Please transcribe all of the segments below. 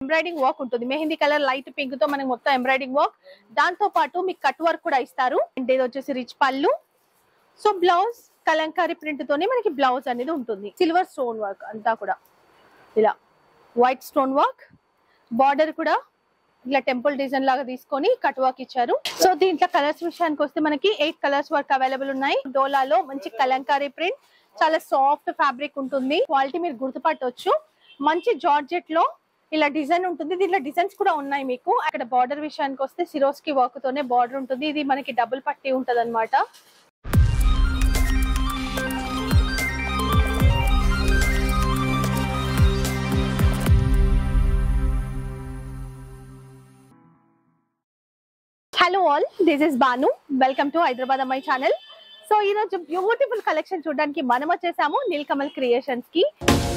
embroidering work ఉంటుంది mehndi colour light pink తో మనకి మొత్తం ఎంబ్రాయిడింగ్ వర్క్ దాంతో పాటు మీకు కట్ వర్క్ కూడా ఇస్తారు అంటే ఇది వచ్చేసి రిచ్ పళ్ళు సో బ్లౌజ్ కలంకారీ ప్రింట్ తోనే మనకి బ్లౌజ్ అనేది ఉంటుంది సిల్వర్ స్టోన్ వర్క్ అంతా కూడా ఇలా వైట్ స్టోన్ వర్క్ బార్డర్ కూడా ఇలా టెంపుల్ డిజైన్ లాగా తీసుకొని కట్ వర్క్ ఇచ్చారు సో దీంట్లో కలర్స్ విషయానికి వస్తే మనకి ఎయిట్ కలర్స్ వర్క్ అవైలబుల్ ఉన్నాయి డోలాలో మంచి కలంకారీ ప్రింట్ చాలా సాఫ్ట్ ఫ్యాబ్రిక్ ఉంటుంది క్వాలిటీ మీరు గుర్తుపట్టవచ్చు మంచి జార్జెట్ లో ఇలా డిజైన్ ఉంటుంది దీంట్లో డిజైన్స్ కూడా ఉన్నాయి మీకు అక్కడ బార్డర్ విషయానికి వస్తే సిరోస్కి వర్క్ తోనే బార్డర్ ఉంటుంది ఇది మనకి డబుల్ పట్టి ఉంటది అనమాట hello all this is Banu welcome to Hyderabad అమ్మాయి ఛానల్ సో ఈ రోజు బ్యూటిఫుల్ కలెక్షన్ చూడడానికి మనం వచ్చేసాము నీల్కమల్ క్రియేషన్స్ కి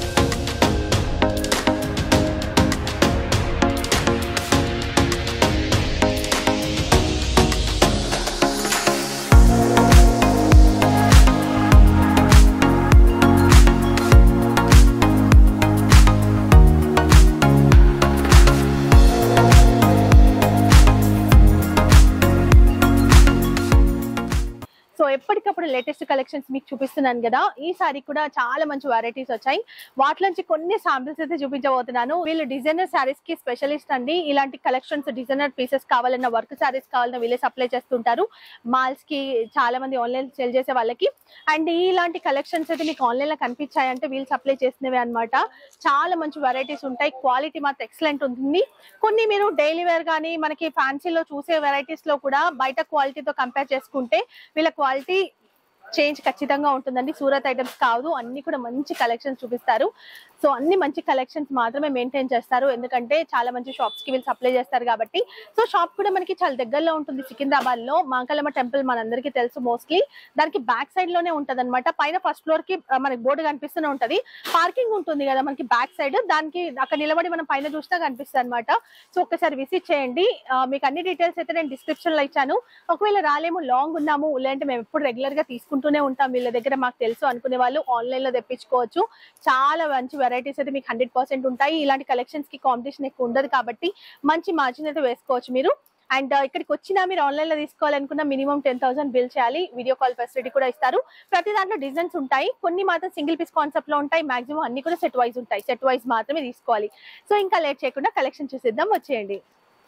సో ఎప్పటికప్పుడు లేటెస్ట్ కలెక్షన్స్ మీకు చూపిస్తున్నాను కదా ఈసారి కూడా చాలా మంచి వెరైటీస్ వచ్చాయి వాటిలోంచి కొన్ని శాంపిల్స్ అయితే చూపించబోతున్నాను వీళ్ళు డిజైనర్ శారీస్ కి స్పెషలిస్ట్ అండి ఇలాంటి కలెక్షన్స్ డిజైనర్ పీసెస్ కావాలన్న వర్క్ శారీస్ కావాలన్న వీళ్ళే సప్లై చేస్తుంటారు మాల్స్ కి చాలా మంది ఆన్లైన్ సేల్ చేసే వాళ్ళకి అండ్ ఇలాంటి కలెక్షన్స్ అయితే మీకు ఆన్లైన్ లో కనిపించాయంటే వీళ్ళు సప్లై చేసినవి అన్నమాట చాలా మంచి వెరైటీస్ ఉంటాయి క్వాలిటీ మాత్రం ఎక్సలెంట్ ఉంటుంది కొన్ని మీరు డైలీ వేర్ కానీ మనకి ఫ్యాన్సీలో చూసే వెరైటీస్ లో కూడా బయట క్వాలిటీతో కంపేర్ చేసుకుంటే వీళ్ళ క్వాలిటీ చేంజ్ ఖచ్చితంగా ఉంటుందండి సూరత్ ఐటమ్స్ కాదు అన్ని కూడా మంచి కలెక్షన్స్ చూపిస్తారు సో అన్ని మంచి కలెక్షన్స్ మాత్రమే మెయింటైన్ చేస్తారు ఎందుకంటే చాలా మంచి షాప్స్ కి వీళ్ళు సప్లై చేస్తారు కాబట్టి సో షాప్ కూడా మనకి చాలా దగ్గరలో ఉంటుంది సికింద్రాబాద్ లో మాంకలమ్మ టెంపుల్ మనందరికీ తెలుసు మోస్ట్లీ దానికి బ్యాక్ సైడ్ లోనే ఉంటది అనమాట పైన ఫస్ట్ ఫ్లోర్ కి ఆ, మనకి బోర్డు కనిపిస్తూనే ఉంటది పార్కింగ్ ఉంటుంది కదా మనకి బ్యాక్ సైడ్ దానికి అక్కడ నిలబడి మనం పైన చూసినా కనిపిస్తుంది అనమాట సో ఒక్కసారి విజిట్ చేయండి ఆ, మీకు అన్ని డీటెయిల్స్ అయితే నేను డిస్క్రిప్షన్ లో ఇచ్చాను ఒకవేళ రాలేము లాంగ్ ఉన్నాము లేదంటే మేము ఎప్పుడు రెగ్యులర్ గా తీసుకుంటూనే ఉంటాం వీళ్ళ దగ్గర మాకు తెలుసు అనుకునే వాళ్ళు ఆన్లైన్ లో తెప్పించుకోవచ్చు చాలా మంచి వెరైటీస్ అయితే మీకు హండ్రెడ్ పర్సెంట్ ఉంటాయి ఇలాంటి కలెక్షన్స్ కి కాంపిటీషన్ ఎక్కువ ఉండదు కాబట్టి మంచి మార్జిన్ అయితే వేసుకోవచ్చు మీరు అండ్ ఇక్కడికి వచ్చినా మీరు ఆన్లైన్ లో తీసుకోవాలనుకున్న మినిమం టెన్ థౌసండ్ బిల్ చేయాలి వీడియో కాల్ ఫెసిలిటీ కూడా ఇస్తారు ప్రతి దాంట్లో డిజైన్స్ ఉంటాయి కొన్ని మాత్రం సింగిల్ పీస్ కాన్సెప్ట్ లో ఉంటాయి మాక్సిమం అన్ని కూడా సెట్ వైజ్ ఉంటాయి సెట్ వైజ్ మాత్రమే తీసుకోవాలి సో ఇంకా లేట్ చేయకుండా కలెక్షన్ చూసేద్దాం వచ్చేయండి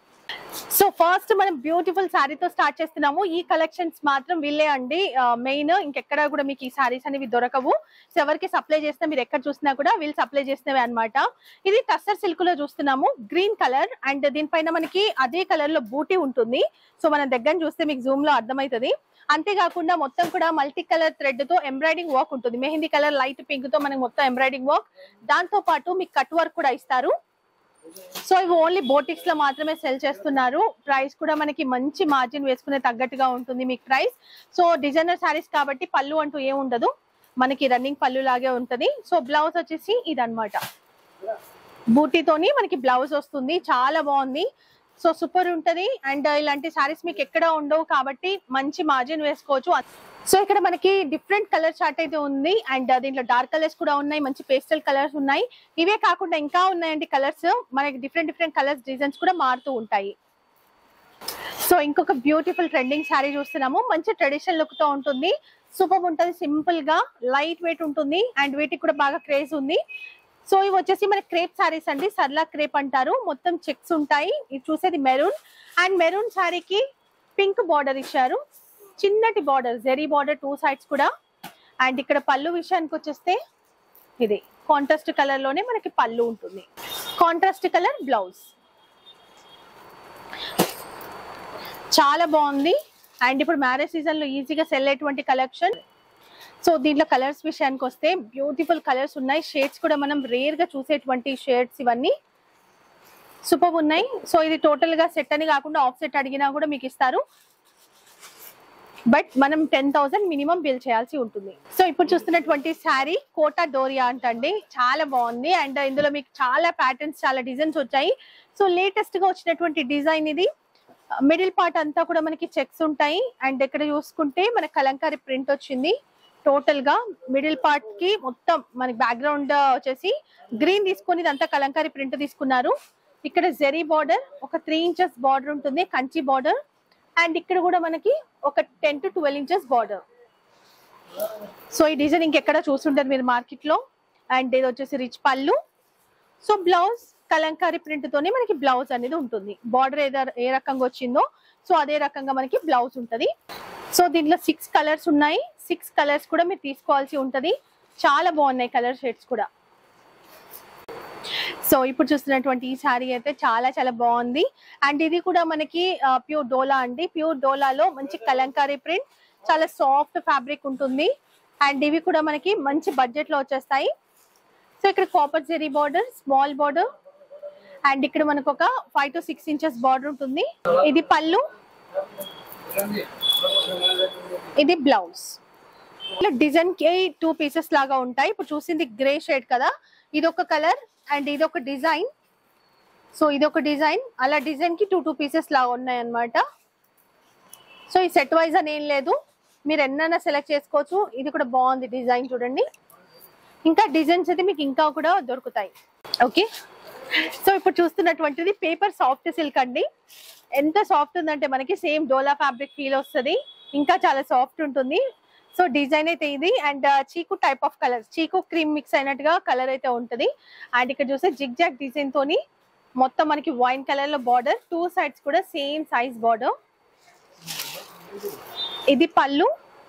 సో ఫస్ట్ మనం బ్యూటిఫుల్ శారీతో స్టార్ట్ చేస్తున్నాము ఈ కలెక్షన్స్ మాత్రం వీళ్ళే అండి మెయిన్ ఇంకెక్కడ కూడా మీకు ఈ శారీస్ అనేవి దొరకవు సో ఎవరికి సప్లై చేసినా మీరు ఎక్కడ చూసినా కూడా వీళ్ళు సప్లై చేసినవి అన్నమాట ఇది టస్సర్ సిల్క్ లో చూస్తున్నాము గ్రీన్ కలర్ అండ్ దీనిపైన మనకి అదే కలర్ లో బూటీ ఉంటుంది సో మన దగ్గర చూస్తే మీకు జూమ్ లో అర్థమవుతుంది అంతేకాకుండా మొత్తం కూడా మల్టీ కలర్ థ్రెడ్ తో ఎంబ్రాయిడింగ్ వర్క్ ఉంటుంది మెహందీ కలర్ లైట్ పింక్ తో మనకి మొత్తం ఎంబ్రాయిడింగ్ వర్క్ దాంతో పాటు మీకు కట్ వర్క్ కూడా ఇస్తారు సో ఇవి ఓన్లీ బోటిక్స్ లో మాత్రమే సెల్ చేస్తున్నారు ప్రైస్ కూడా మనకి మంచి మార్జిన్ వేసుకునే తగ్గట్టుగా ఉంటుంది మీకు ప్రైస్ సో డిజైనర్ శారీస్ కాబట్టి పళ్ళు అంటూ ఏం ఉండదు మనకి రన్నింగ్ పళ్ళు లాగే ఉంటది సో బ్లౌజ్ వచ్చేసి ఇదన్నమాట బూటీతోని మనకి బ్లౌజ్ వస్తుంది చాలా బాగుంది సో సూపర్ ఉంటది అండ్ ఇలాంటి శారీస్ మీకు ఎక్కడ ఉండవు కాబట్టి మంచి మార్జిన్ వేసుకోవచ్చు సో ఇక్కడ మనకి డిఫరెంట్ కలర్ చార్ట్ అయితే ఉంది అండ్ దీంట్లో డార్క్ కలర్స్ కూడా ఉన్నాయి మంచి పేస్టల్ కలర్స్ ఉన్నాయి ఇవే కాకుండా ఇంకా ఉన్నాయండి కలర్స్ మనకి డిఫరెంట్ డిఫరెంట్ కలర్స్ డిజైన్స్ కూడా మారుతూ ఉంటాయి సో ఇంకొక బ్యూటిఫుల్ ట్రెండింగ్ శారీ చూస్తున్నాము మంచి ట్రెడిషనల్ లుక్ తో ఉంటుంది సూపర్ ఉంటది సింపుల్ గా లైట్ వెయిట్ ఉంటుంది అండ్ వీటికి కూడా బాగా క్రేజ్ ఉంది సో ఇవి వచ్చేసి మన క్రేప్ శారీస్ అండి సర్లా క్రేప్ అంటారు మొత్తం చెక్స్ ఉంటాయి ఇది చూసేది మెరూన్ అండ్ మెరూన్ శారీకి పింక్ బార్డర్ ఇచ్చారు చిన్నటి border zari border two sides కూడా అండ్ ఇక్కడ పళ్ళు విషయానికి వచ్చేస్తే ఇది కాంట్రాస్ట్ కలర్ లోనే మనకి పళ్ళు ఉంటుంది కాంట్రాస్ట్ కలర్ బ్లౌజ్ చాలా బాగుంది అండ్ ఇప్పుడు మ్యారేజ్ సీజన్ లో ఈజీగా సెల్ అయ్యేటువంటి కలెక్షన్ సో దీంట్లో కలర్స్ విషయానికి వస్తే బ్యూటిఫుల్ కలర్స్ ఉన్నాయి షేడ్స్ కూడా మనం రేర్ గా చూసేటువంటి షేడ్స్ ఇవన్నీ సూపర్ ఉన్నాయి సో ఇది టోటల్ గా సెట్ అని కాకుండా ఆఫ్ సెట్ అడిగినా కూడా మీకు ఇస్తారు బట్ మనం టెన్ థౌసండ్ మినిమం బిల్ చేయాల్సి ఉంటుంది సో ఇప్పుడు చూస్తున్నటువంటి శారీ కోటా డోరియా అంటండి చాలా బాగుంది అండ్ ఇందులో మీకు చాలా ప్యాటర్న్స్ చాలా డిజైన్స్ వచ్చాయి సో లేటెస్ట్ గా వచ్చినటువంటి డిజైన్ ఇది మిడిల్ పార్ట్ అంతా కూడా మనకి చెక్స్ ఉంటాయి అండ్ ఇక్కడ చూసుకుంటే మన కలంకారీ ప్రింట్ వచ్చింది టోటల్ గా మిడిల్ పార్ట్ కి మొత్తం మనకి బ్యాక్గ్రౌండ్ వచ్చేసి గ్రీన్ తీసుకొని ఇదంతా కలంకారీ ప్రింట్ తీసుకున్నారు ఇక్కడ జెరీ బార్డర్ ఒక త్రీ ఇంచెస్ బార్డర్ ఉంటుంది కంచి బార్డర్ అండ్ ఇక్కడ కూడా మనకి ఒక ten to twelve inches border so ఈ డిజైన్ ఇంకెక్కడ చూస్తుంటారు మీరు మార్కెట్ లో అండ్ ఇది వచ్చేసి రిచ్ పళ్ళు సో బ్లౌజ్ కలంకారీ ప్రింట్ తోనే మనకి బ్లౌజ్ అనేది ఉంటుంది బార్డర్ ఏదో ఏ రకంగా వచ్చిందో సో అదే రకంగా మనకి బ్లౌజ్ ఉంటది సో దీంట్లో సిక్స్ కలర్స్ ఉన్నాయి సిక్స్ కలర్స్ కూడా మీరు తీసుకోవాల్సి ఉంటది చాలా బాగున్నాయి కలర్ షేడ్స్ కూడా సో ఇప్పుడు చూస్తున్నటువంటి ఈ శారీ అయితే చాలా చాలా బాగుంది అండ్ ఇది కూడా మనకి ప్యూర్ డోలా అండి ప్యూర్ డోలాలో మంచి కలంకారీ ప్రింట్ చాలా సాఫ్ట్ ఫ్యాబ్రిక్ ఉంటుంది అండ్ ఇవి కూడా మనకి మంచి బడ్జెట్ లో వచ్చేస్తాయి సో ఇక్కడ copper zari border small border and ఇక్కడ మనకు ఒక five to six inches border ఉంటుంది ఇది పళ్ళు ఇది బ్లౌజ్ ఇలా డిజైన్ కి టూ పీసెస్ లాగా ఉంటాయి ఇప్పుడు చూసింది గ్రే షేడ్ కదా ఇది ఒక కలర్ అండ్ ఇది ఒక డిజైన్ సో ఇది ఒక డిజైన్ అలా డిజైన్ కి టూ టూ పీసెస్ లాగా ఉన్నాయి అన్నమాట సో ఈ సెట్ వైజ్ అని ఏం లేదు మీరు ఎన్నైనా సెలెక్ట్ చేసుకోవచ్చు ఇది కూడా బాగుంది డిజైన్ చూడండి ఇంకా డిజైన్స్ అయితే మీకు ఇంకా కూడా దొరుకుతాయి ఓకే సో ఇప్పుడు చూస్తున్నటువంటిది పేపర్ సాఫ్ట్ సిల్క్ అండి ఎంత సాఫ్ట్ ఉందంటే మనకి సేమ్ డోలా ఫ్యాబ్రిక్ ఫీల్ వస్తుంది ఇంకా చాలా సాఫ్ట్ ఉంటుంది సో డిజైన్ అయితే ఇది అండ్ చీకు టైప్ ఆఫ్ కలర్ చీకు క్రీమ్ మిక్స్ అయినట్టుగా కలర్ అయితే ఉంటది అండ్ ఇక్కడ చూస్తే జిగ్ జాగ్ డిజైన్ తోని మొత్తం మనకి వైన్ కలర్ లో బార్డర్ టూ సైడ్స్ కూడా సేమ్ సైజ్ బార్డర్ ఇది పళ్ళు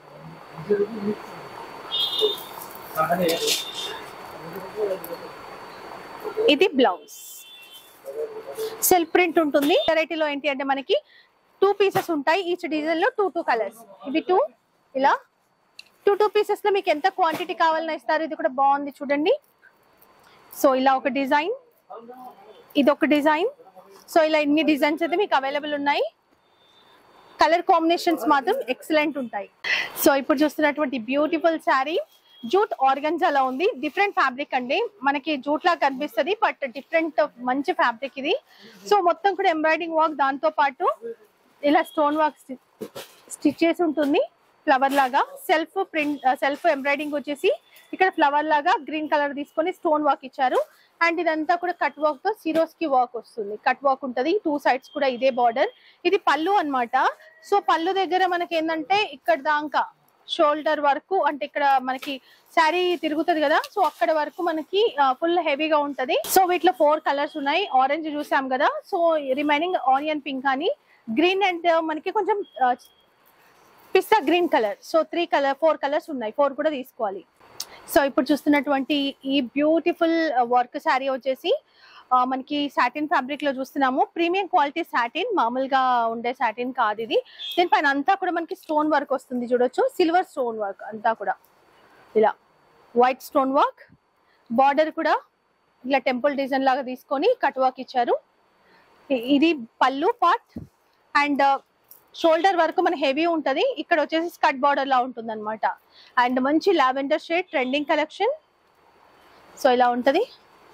ఇది బ్లౌజ్ సెల్ఫ్ ప్రింట్ ఉంటుంది వెరైటీలో ఏంటి అంటే మనకి టూ పీసెస్ ఉంటాయి ఈచ్ డిజైన్ లో టూ టూ కలర్స్ ఇవి టూ ఇలా టూ టూ పీసెస్ లో మీకు ఎంత క్వాంటిటీ కావాలన్నా ఇస్తారు ఇది కూడా బాగుంది చూడండి సో ఇలా ఒక డిజైన్ ఇది ఒక డిజైన్ సో ఇలా ఇన్ని డిజైన్స్ అయితే మీకు అవైలబుల్ ఉన్నాయి కలర్ కాంబినేషన్స్ మాత్రం ఎక్సలెంట్ ఉంటాయి సో ఇప్పుడు చూస్తున్నటువంటి బ్యూటిఫుల్ శారీ జూట్ ఆర్గన్జాలా ఉంది డిఫరెంట్ ఫ్యాబ్రిక్ అండి మనకి జూట్ లా కనిపిస్తుంది బట్ డిఫరెంట్ మంచి ఫ్యాబ్రిక్ ఇది సో మొత్తం కూడా ఎంబ్రాయిడింగ్ వర్క్ దాంతో పాటు ఇలా స్టోన్ వర్క్ స్టిచ్ చేసి ఉంటుంది ఫ్లవర్ లాగా సెల్ఫ్ ప్రింట్ సెల్ఫ్ ఎంబ్రాయిడింగ్ వచ్చేసి ఇక్కడ ఫ్లవర్ లాగా గ్రీన్ కలర్ తీసుకొని స్టోన్ వర్క్ ఇచ్చారు అండ్ ఇదంతా కూడా కట్ వర్క్ తో సిరోస్ కి వర్క్ వస్తుంది కట్ వర్క్ ఉంటది టూ సైడ్స్ కూడా ఇదే బార్డర్ ఇది పళ్ళు అన్నమాట సో పళ్ళు దగ్గర మనకి ఏంటంటే ఇక్కడ దాకా షోల్డర్ వరకు అంటే ఇక్కడ మనకి శారీ తిరుగుతుంది కదా సో అక్కడ వరకు మనకి ఫుల్ హెవీగా ఉంటది సో వీటిలో ఫోర్ కలర్స్ ఉన్నాయి ఆరెంజ్ చూసాం కదా సో రిమైనింగ్ ఆనియన్ పింక్ అని గ్రీన్ అండ్ మనకి కొంచెం pista green colour so three colour four colours ఉన్నాయి ఫోర్ కూడా తీసుకోవాలి సో ఇప్పుడు చూస్తున్నటువంటి ఈ బ్యూటిఫుల్ వర్క్ శారీ వచ్చేసి ఆ, మనకి సాటిన్ ఫ్యాబ్రిక్ లో చూస్తున్నాము ప్రీమియం క్వాలిటీ సాటిన్ మామూలుగా ఉండే సాటిన్ కాదు ఇది దీనిపైన అంతా కూడా మనకి స్టోన్ వర్క్ వస్తుంది చూడొచ్చు సిల్వర్ స్టోన్ వర్క్ అంతా కూడా ఇలా వైట్ స్టోన్ వర్క్ బార్డర్ కూడా ఇలా టెంపుల్ డిజైన్ లాగా తీసుకొని కట్ వర్క్ ఇచ్చారు ఇ- ఇది పళ్ళు పార్ట్ అండ్ షోల్డర్ వరకు మన హెవీ ఉంటది ఇక్కడ వచ్చేసి స్కట్ బార్డర్ లా ఉంటుంది అనమాట అండ్ మంచి lavender shade trending collection so ఇలా ఉంటది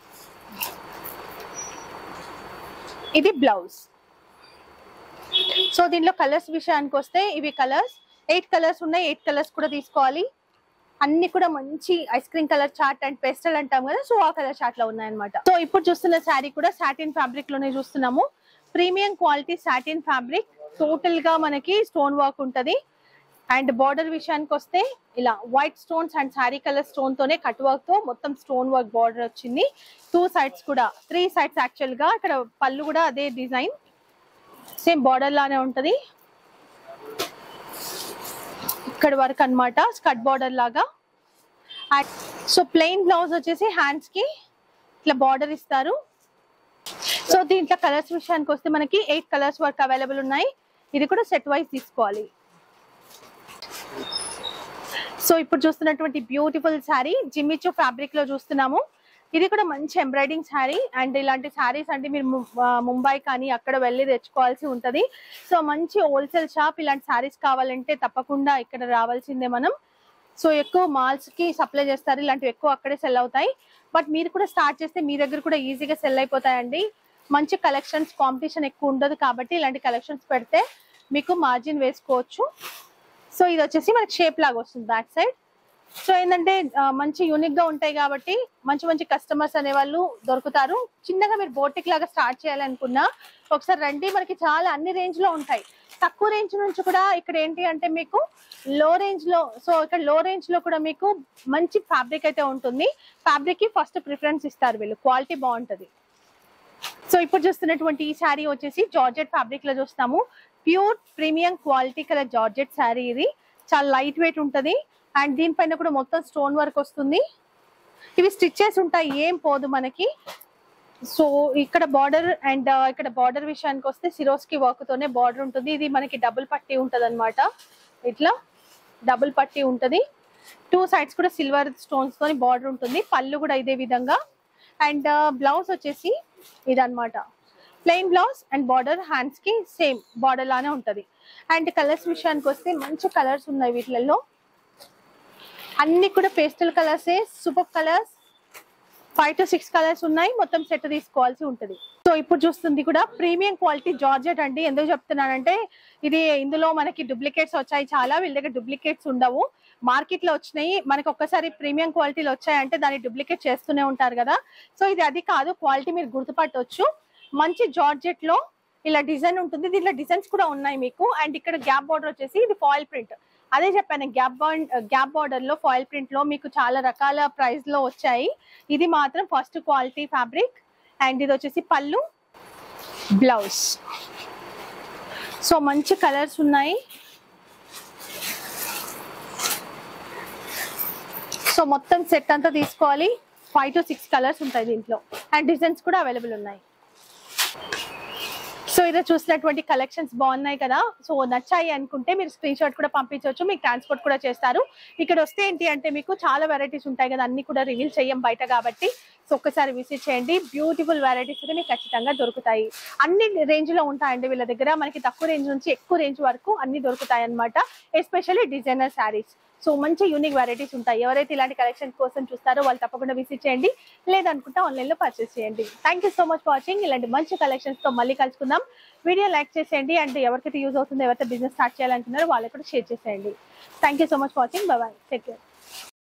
ఇది బ్లౌజ్ సో దీంట్లో కలర్స్ విషయానికి వస్తే ఇవి కలర్స్ ఎయిట్ కలర్స్ ఉన్నాయి ఎయిట్ కలర్స్ కూడా తీసుకోవాలి అన్ని కూడా మంచి ice cream colour chart and pastel అంటాం కదా సో ఆ కలర్ చార్ట్ లో ఉన్నాయన్నమాట సో ఇప్పుడు చూస్తున్న శారీ కూడా సాటిన్ ఫ్యాబ్రిక్ లోనే చూస్తున్నాము premium quality satin fabric total గా మనకి స్టోన్ వర్క్ ఉంటది అండ్ బార్డర్ విషయానికి వస్తే ఇలా white stones and sari colour stone తోనే కట్ వర్క్ తో మొత్తం స్టోన్ వర్క్ బార్డర్ వచ్చింది టూ సైడ్స్ కూడా త్రీ సైడ్స్ యాక్చువల్ గా ఇక్కడ పళ్ళు కూడా అదే డిజైన్ సేమ్ బార్డర్ లానే ఉంటది ఇక్కడ వరకు అన్నమాట స్కట్ బార్డర్ లాగా సో ప్లెయిన్ బ్లౌజ్ వచ్చేసి హ్యాండ్స్ కి ఇట్లా బార్డర్ ఇస్తారు సో దీంట్లో కలర్స్ విషయానికి వస్తే మనకి ఎయిట్ కలర్స్ వరకు అవైలబుల్ ఉన్నాయి ఇది కూడా సెట్ వైజ్ తీసుకోవాలి సో ఇప్పుడు చూస్తున్నటువంటి బ్యూటిఫుల్ శారీ జిమ్మిచో ఫ్యాబ్రిక్ లో చూస్తున్నాము ఇది కూడా మంచి ఎంబ్రాయిడింగ్ శారీ అండ్ ఇలాంటి శారీస్ అంటే మీరు ము- ఆ, ముంబై కానీ అక్కడ వెళ్ళి తెచ్చుకోవాల్సి ఉంటది సో మంచి హోల్సేల్ షాప్ ఇలాంటి శారీస్ కావాలంటే తప్పకుండా ఇక్కడ రావాల్సిందే మనం సో ఎక్కువ మాల్స్ కి సప్లై చేస్తారు ఇలాంటివి ఎక్కువ అక్కడే సెల్ అవుతాయి బట్ మీరు కూడా స్టార్ట్ చేస్తే మీ దగ్గర కూడా ఈజీగా సెల్ అయిపోతాయండి మంచి కలెక్షన్స్ కాంపిటీషన్ ఎక్కువ ఉండదు కాబట్టి ఇలాంటి కలెక్షన్స్ పెడితే మీకు మార్జిన్ వేసుకోవచ్చు సో ఇది వచ్చేసి మనకి షేప్ లాగా వస్తుంది బ్యాక్ సైడ్ సో ఏంటంటే ఆ, మంచి యూనిక్ గా ఉంటాయి కాబట్టి మంచి మంచి కస్టమర్స్ అనే వాళ్ళు దొరుకుతారు చిన్నగా మీరు బోటిక్ లాగా స్టార్ట్ చేయాలనుకున్నా ఒకసారి రండి మనకి చాలా అన్ని రేంజ్ లో ఉంటాయి తక్కువ రేంజ్ నుంచి కూడా ఇక్కడ ఏంటి అంటే మీకు లో రేంజ్ లో సో ఇక్కడ లో రేంజ్ లో కూడా మీకు మంచి ఫ్యాబ్రిక్ అయితే ఉంటుంది ఫ్యాబ్రిక్ కి ఫస్ట్ ప్రిఫరెన్స్ ఇస్తారు వీళ్ళు క్వాలిటీ బాగుంటది సో ఇప్పుడు చూస్తున్నటువంటి ఈ శారీ వచ్చేసి జార్జెట్ ఫ్యాబ్రిక్ లో చూస్తాము pure premium quality colour georgette sari ఇది చాలా లైట్ వెయిట్ ఉంటది అండ్ దీనిపైన కూడా మొత్తం స్టోన్ వర్క్ వస్తుంది ఇవి స్టిచ్చెస్ ఉంటాయి ఏం పోదు మనకి సో ఇక్కడ బార్డర్ అండ్ ఇక్కడ బార్డర్ విషయానికి వస్తే సిరోస్కి వర్క్ తోనే బార్డర్ ఉంటుంది ఇది మనకి డబుల్ పట్టి ఉంటది ఇట్లా డబుల్ పట్టి ఉంటది టూ సైడ్స్ కూడా సిల్వర్ స్టోన్స్ తోని బార్డర్ ఉంటుంది పళ్ళు కూడా ఇదే విధంగా అండ్ బ్లౌజ్ వచ్చేసి ఇదన్నమాట plain blouse and border hands కి సేమ్ బార్డర్ లానే ఉంటది అండ్ కలర్స్ విషయానికి వస్తే మంచి కలర్స్ ఉన్నాయి వీటిలలో అన్ని కూడా పేస్టల్ కలర్సే super colours five to six colours ఉన్నాయి మొత్తం సెట్ తీసుకోవాల్సి ఉంటుంది సో ఇప్పుడు చూస్తుంది కూడా ప్రీమియం క్వాలిటీ జార్జెట్ అండి ఎందుకు చెప్తున్నానంటే ఇది ఇందులో మనకి డూప్లికేట్స్ వచ్చాయి చాలా వీళ్ళ దగ్గర డూప్లికేట్స్ ఉండవు మార్కెట్ లో వచ్చినాయి మనకి ఒక్కసారి ప్రీమియం క్వాలిటీలో వచ్చాయంటే దాన్ని డూప్లికేట్ చేస్తూనే ఉంటారు కదా సో ఇది అది కాదు క్వాలిటీ మీరు గుర్తుపట్టవచ్చు మంచి జార్జెట్ లో ఇలా డిజైన్ ఉంటుంది దీంట్లో డిజైన్స్ కూడా ఉన్నాయి మీకు అండ్ ఇక్కడ గ్యాప్ బార్డర్ వచ్చేసి ఇది ఫాయిల్ ప్రింట్ అదే చెప్పాను గ్యాప్ గ్యాప్ బార్డర్ లో ఫాయిల్ ప్రింట్ లో మీకు చాలా రకాల ప్రైస్ లో వచ్చాయి ఇది మాత్రం ఫస్ట్ క్వాలిటీ ఫ్యాబ్రిక్ అండ్ ఇది వచ్చేసి పళ్ళు బ్లౌజ్ సో మంచి కలర్స్ ఉన్నాయి సో మొత్తం సెట్ అంతా తీసుకోవాలి ఫైవ్ టు సిక్స్ కలర్స్ ఉంటాయి దీంట్లో అండ్ డిజైన్స్ కూడా అవైలబుల్ ఉన్నాయి సో ఇది చూసినటువంటి కలెక్షన్స్ బాగున్నాయి కదా సో నచ్చాయి అనుకుంటే మీరు స్క్రీన్ షాట్ కూడా పంపించవచ్చు మీకు ట్రాన్స్పోర్ట్ కూడా చేస్తారు ఇక్కడ వస్తే ఏంటి అంటే మీకు చాలా వెరైటీస్ ఉంటాయి కదా అన్ని కూడా రివీల్ చేయం బయట కాబట్టి సో ఒక్కసారి విజిట్ చేయండి బ్యూటిఫుల్ వెరైటీస్ కూడా మీకు ఖచ్చితంగా దొరుకుతాయి అన్ని రేంజ్ లో ఉంటాయండి వీళ్ళ దగ్గర మనకి తక్కువ రేంజ్ నుంచి ఎక్కువ రేంజ్ వరకు అన్ని దొరుకుతాయి అనమాట ఎస్పెషల్లీ డిజైనర్ శారీస్ సో మంచి యూనిక్ వెరైటీస్ ఉంటాయి ఎవరైతే ఇలాంటి కలెక్షన్ కోసం చూస్తారో వాళ్ళు తప్పకుండా విజిట్ చేయండి లేదనుకుంటే ఆన్లైన్ లో పర్చేస్ చేయండి thank you so much for watching ఇలాంటి మంచి కలెక్షన్స్ తో మళ్ళీ కలుసుకుందాం వీడియో లైక్ చేసేయండి అండ్ ఎవరికైతే యూజ్ అవుతుందో ఎవరైతే బిజినెస్ స్టార్ట్ చేయాలనుకున్నారో వాళ్ళకి కూడా షేర్ చేసేయండి thank you so much for watching bye take care